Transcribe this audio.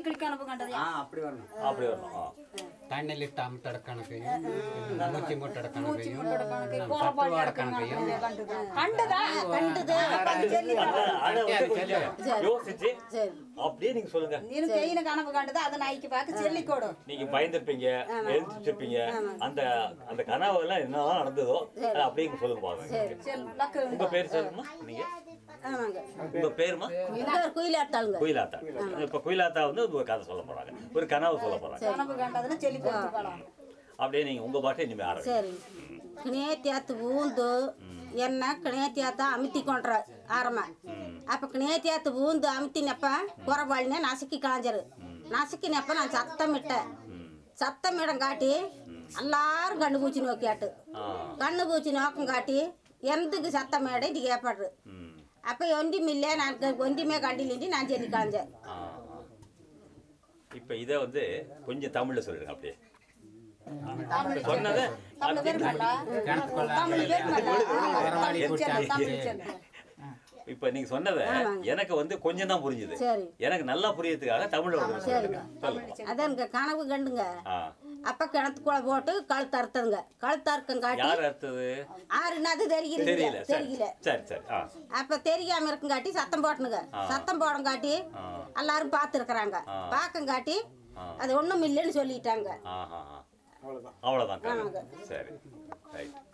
Cycle கனவு கண்டது ஆ அப்படி வரணும் அப்படி வரணும் ஆ. தண்ணிலிட்டு அமுத்தட கணக்கையும் மூச்சு முட்டட கணக்கையும் கணக்கு சத்துவாட கணக்கையும் கண்டுதா கண்டுது அத வந்து கொஞ்சம் யோசிச்சு சரி அப்படியே நீங்க சொல்லுங்க நீனும் பெயின கனவு கண்டது அதை நாய்க்கு பார்க்க சொல்லிக்கோடு நீங்க பயந்துருப்பீங்க எழுந்திருப்பீங்க அந்த அந்த கனவு எல்லாம் என்னதான் நடந்ததோ அதை அப்படியே இங்க சொல்லுங்க பாருங்க சரி லக்கு உங்க பேர் சொல்லுமா நீங்க ஆமாங்க உங்க பேருமா இந்த ஒரு குயிலாட்டாளுங்க குயிலாத்தா இப்ப குயிலாத்தா வந்து ஒரு கதை சொல்ல போறாங்க ஒரு கனவு சொல்ல போறாங்க கனவு கண்டதுன்னு சொல்லி கொடுத்து போலாம் அப்படியே நீங்க உங்க பாட்டை இனிமே ஆரம்பி சரி கிணேத்தியாத்து ஊந்து என்ன கிணேத்தியாத்த அமுத்திಕೊಂಡ್ರ ಆರಮ ಅಪ್ಪ ಕಿಣೇತಿಯಾತ ಊಂದು ಅಮತಿನಪ್ಪ ಕೊರಬಾಳಿನ ನಸಕಿ ಕಾಂಜರು ನಸಕಿನಪ್ಪ ನಾನು சத்தமிட்ட சத்தமிடம் காட்டி எல்லாரும் கண்ணு பூச்சி நோக்கியாட்டு கண்ணு பூச்சி நோக்கம் காட்டி ఎందుకు சத்தமேட இது கேட்பாடு ம். அப்போ ஒன்றுமில்லை நான் ஒன்றுமே கண்டிலின்றி நான் சொல்லி காஞ்சேன் ஆ, ஆ. இப்ப இத வந்து கொஞ்சம் தமிழ்ல சொல்லிடுங்க அப்படியே சொன்னதை அப்படியே வரவாளி குடிச்சாச்சு இப்ப நீங்க சொன்னதை எனக்கு வந்து கொஞ்சம் தான் புரிஞ்சுது சரி எனக்கு நல்லா புரியறதுக்காக தமிழ்ல ஒரு தடவை சொல்லுங்க சொல்லுங்க அதானுங்க கனவு கண்டுங்க ஆ. அப்போ கிணத்துக்குள்ள போட்டு கழுத்து அறுத்ததுங்க கழுத்து அறுக்கம் காட்டி யார் அறுத்தது ஆறுனா அது தெரியல தெரியல சரி தெரியல சரி சரி ஆ அப்ப தெரியாம இருக்குங்காட்டி சத்தம் போட்டுனுங்க சத்தம் போடங்காட்டி எல்லாரும் பார்த்துருக்குறாங்க பார்க்கங்காட்டி அது ஒண்ணும் இல்லைன்னு சொல்லிட்டாங்க ஆஹா அவ்வளவுதான் அவ்வளவுதான் சரி ரைட்